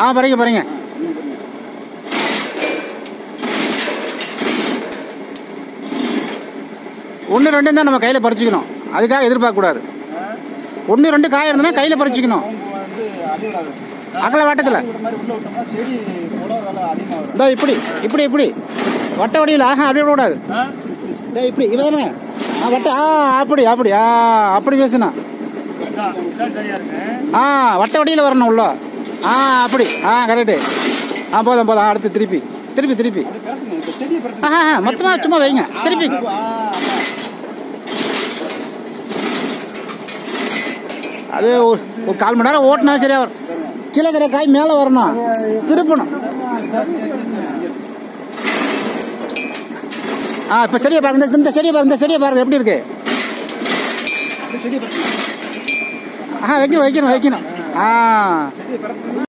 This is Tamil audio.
ஆ பறிங்க பறிங்க ஒன்று ரெண்டு தான் நம்ம கையில் பறிச்சுக்கணும் அதுக்காக எதிர்பார்க்கக்கூடாது ஒன்று ரெண்டு காய் இருந்ததுன்னா கையில் பறிச்சுக்கணும் அவங்க வந்து அடிவிடாது அகல வட்டத்தில் இந்த மாதிரி உள்ள விட்டோம்னா செடி போல வேலை அதிகமாக வரும் இதோ இப்படி இப்படி இப்படி வட்ட வடிவில் ஆஹா அப்படி விடக்கூடாது இதோ இப்படி இவதானே ஆ வட்ட ஆ அப்படி அப்படி ஆ அப்படி பேசுனா சரியா இருக்கு ஆ வட்ட வடியில் வரணும் உள்ள ஆ அப்படி ஆ கரெக்டு ஆ போதும் போதும் ஆ, அடுத்து திருப்பி திருப்பி திருப்பி அது கரெக்டுங்க இப்போ செடியை பறிச்சு ஆஹா ஆஹா, மொத்தமா சும்மா வைங்க திருப்பி ஆ, ஆமா. அது ஒரு- ஒரு கால் மணி நேரம் ஓட்டினா சரியா வரும் கீழே இருக்கிற காய் மேலே வரணும் திருப்பணும் ஆ இப்போ செடியை பாருங்க இந்த- இந்த செடியை பாருங்க இந்த செடியை பாருங்க எப்படி இருக்கு செடியை பறிச்சு ஆ வைக்கணும் வைக்கணும் வைக்கணும் ஆ செடியை பறிச்சு